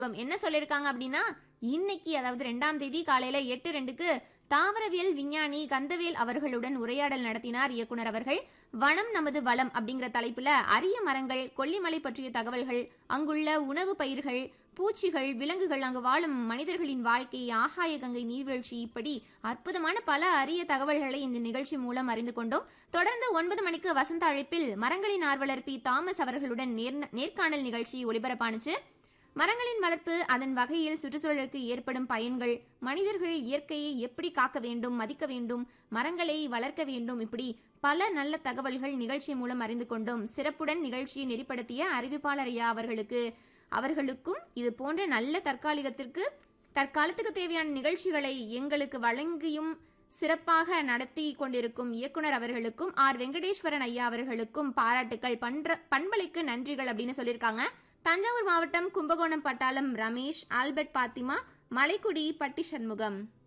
என்ன சொல்லியிருக்காங்க அப்படின்னா இன்னைக்கு அதாவது ரெண்டாம் தேதி காலையில எட்டு ரெண்டுக்கு தாவரவியல் விஞ்ஞானி கந்தவேல் அவர்களுடன் உரையாடல் நடத்தினார் இயக்குனர் அவர்கள் வனம் நமது வளம் அப்படிங்கிற தலைப்புல அரிய மரங்கள் கொல்லிமலை பற்றிய தகவல்கள் அங்குள்ள உணவு பயிர்கள் பூச்சிகள் விலங்குகள் அங்கு வாழும் மனிதர்களின் வாழ்க்கை ஆகாய கங்கை நீர்வீழ்ச்சி இப்படி அற்புதமான பல அரிய தகவல்களை இந்த நிகழ்ச்சி மூலம் அறிந்து கொண்டோம் தொடர்ந்து ஒன்பது மணிக்கு வசந்த அழைப்பில் மரங்களின் ஆர்வலர் பி தாமஸ் அவர்களுடன் நேர் நேர்காணல் நிகழ்ச்சி ஒளிபரப்பானுச்சு மரங்களின் வளர்ப்பு அதன் வகையில் சுற்றுச்சூழலுக்கு ஏற்படும் பயன்கள் மனிதர்கள் இயற்கையை எப்படி காக்க வேண்டும் மதிக்க வேண்டும் மரங்களை வளர்க்க வேண்டும் இப்படி பல நல்ல தகவல்கள் நிகழ்ச்சி மூலம் அறிந்து கொண்டோம் சிறப்புடன் நிகழ்ச்சியை நெறிப்படுத்திய அறிவிப்பாளர் ஐயா அவர்களுக்கு அவர்களுக்கும் இது போன்ற நல்ல தற்காலிகத்திற்கு தற்காலத்துக்கு தேவையான நிகழ்ச்சிகளை எங்களுக்கு வழங்கியும் சிறப்பாக நடத்தி கொண்டிருக்கும் இயக்குனர் அவர்களுக்கும் ஆர் வெங்கடேஸ்வரன் ஐயா அவர்களுக்கும் பாராட்டுக்கள் பண்ற பண்பலைக்கு நன்றிகள் அப்படின்னு சொல்லியிருக்காங்க தஞ்சாவூர் மாவட்டம் கும்பகோணம் பட்டாளம் ரமேஷ் ஆல்பர்ட் பாத்திமா மலைக்குடி பட்டி சண்முகம்